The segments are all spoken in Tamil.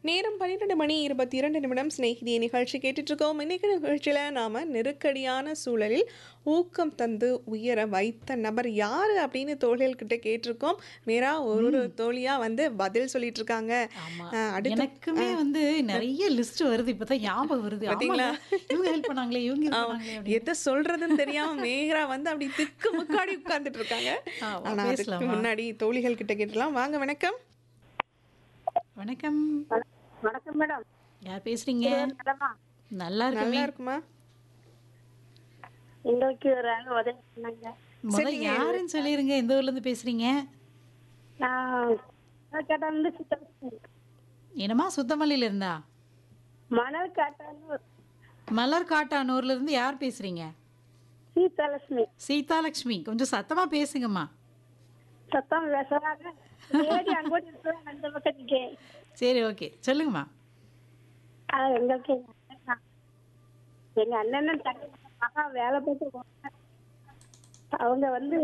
நேரம் பன்னிரெண்டு மணி இருபத்தி இரண்டு நிமிடம் சிநேகிதி நிகழ்ச்சி கேட்டுட்டு இருக்கோம் இன்னைக்கு நிகழ்ச்சியில் நாம நெருக்கடியான சூழலில் ஊக்கம் தந்து உயர வைத்த நபர் யாரு அப்படின்னு தோழிகள்கிட்ட கேட்டிருக்கோம் மீரா ஒரு ஒரு தோழியா வந்து பதில் சொல்லிட்டு இருக்காங்க ஆமா அஹ், அடுத்து எனக்குமே வந்து நிறைய லிஸ்ட் வருது இப்பதான் ஞாபகம் வருது பாத்தீங்களா? ஆமாங்க, இவங்க ஹெல்ப் பண்ணாங்களே இவங்க help பண்ணாங்களே அப்படின்னு. எதை சொல்றதுன்னு தெரியாம மேகரா வந்து அப்படி திக்கு முக்காடி உட்கார்ந்துட்டு இருக்காங்க ஆமா, ஆனா அதுக்கு பேசலாமா? முன்னாடி தோழிகள் கிட்ட கேட்டலாம் வாங்க வணக்கம் வணக்கம் வணக்கம் மேடம் யார் பேசுறீங்க மேடமா நல்லா நல்லா இருக்குமே இருக்குமா எங்களுக்கு ஒரு ஆள் உதவி பண்ணாங்க முதல்ல யாருன்னு சொல்லிருங்க எந்த ஊர்ல இருந்து பேசுறீங்க நான் கேட்டாந்து என்னமா சுத்தமல்லியில இருந்தா மணல் காட்டான்னு மலர் காட்டானூர்ல இருந்து யார் பேசுறீங்க சீதாலட்சுமி சீதாலட்சுமி கொஞ்சம் சத்தமா பேசுங்கம்மா சத்தம் பேசுறாங்க தேடி அங்கோடி இருக்கிறாங்க அந்த பக்கம் நிக்க சரி ஓகே சொல்லுங்கம்மா ஆஹ் எங்களுக்கு எங்க அண்ணன் தான். எங்க அண்ணன் தங்கச்சி மகா வேலை பார்த்து போனாங்க. அவங்க வந்து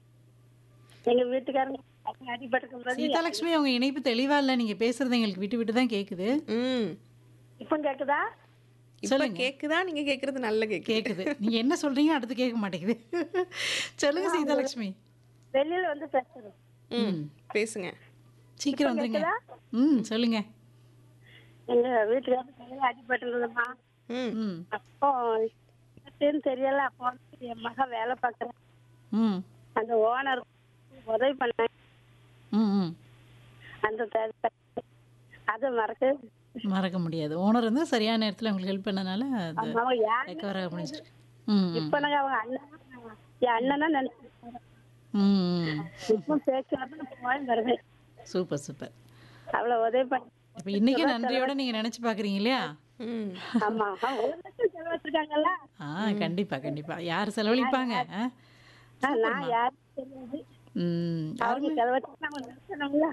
எங்க வீட்டுக்காரங்க அடிபட்டிருக்கும் போது சீதாலட்சுமி உங்க இணைப்பு தெளிவா இல்ல நீங்க பேசுறது எங்களுக்கு விட்டு விட்டு தான் கேக்குது ம் இப்ப கேக்குதா இப்ப கேக்குதா நீங்க கேக்குறது நல்ல கேக்கு கேக்குது நீங்க என்ன சொல்றீங்க அடுத்து கேட்க மாட்டேங்குது சொல்லுங்க சீதாலட்சுமி வெளியில வந்து பேசுறோம் ம் பேசுங்க சீக்கிரம் வந்துருங்க ம் சொல்லுங்க எங்க வீட்டுக்காரங்க கையில அடிபட்டிருந்ததுமா ம் ம் அப்போ என்னன்னு தெரியல அப்போ வந்து என் மக வேலை பார்க்குறேன் ம் அந்த ஓனர் உதவி பண்ணாங்க ம் ம் அந்த த- அதை மறக்க மறக்க முடியாது ஓனர் வந்து சரியான நேரத்துல உங்களுக்கு ஹெல்ப் பண்ணனால அது அவங்க யார் ரெக்கவர் ஆக முடிஞ்சிருக்கு ம் ம். இப்ப நாங்க அவங்க அண்ணன் என் அண்ணனா நினைச்சு ம் ம் இப்போ பேச்சு வரணும் போய் வருவேன் சூப்பர் சூப்பர் அவ்வளவு உதவி பண்ணி இப்போ இன்னைக்கே நன்றியோட நீங்க நினைச்சு பாக்குறீங்க இல்லையா ம் ஆமா அவங்க ஒரு லட்சம் செலவு வச்சிருக்காங்கல்ல ஆ கண்டிப்பா கண்டிப்பா யார் செலவழிப்பாங்க ஆ? நான் யாரும் தெரியாது ம் அவங்க செலவு வச்சு நம்ம நினைச்சணும்ல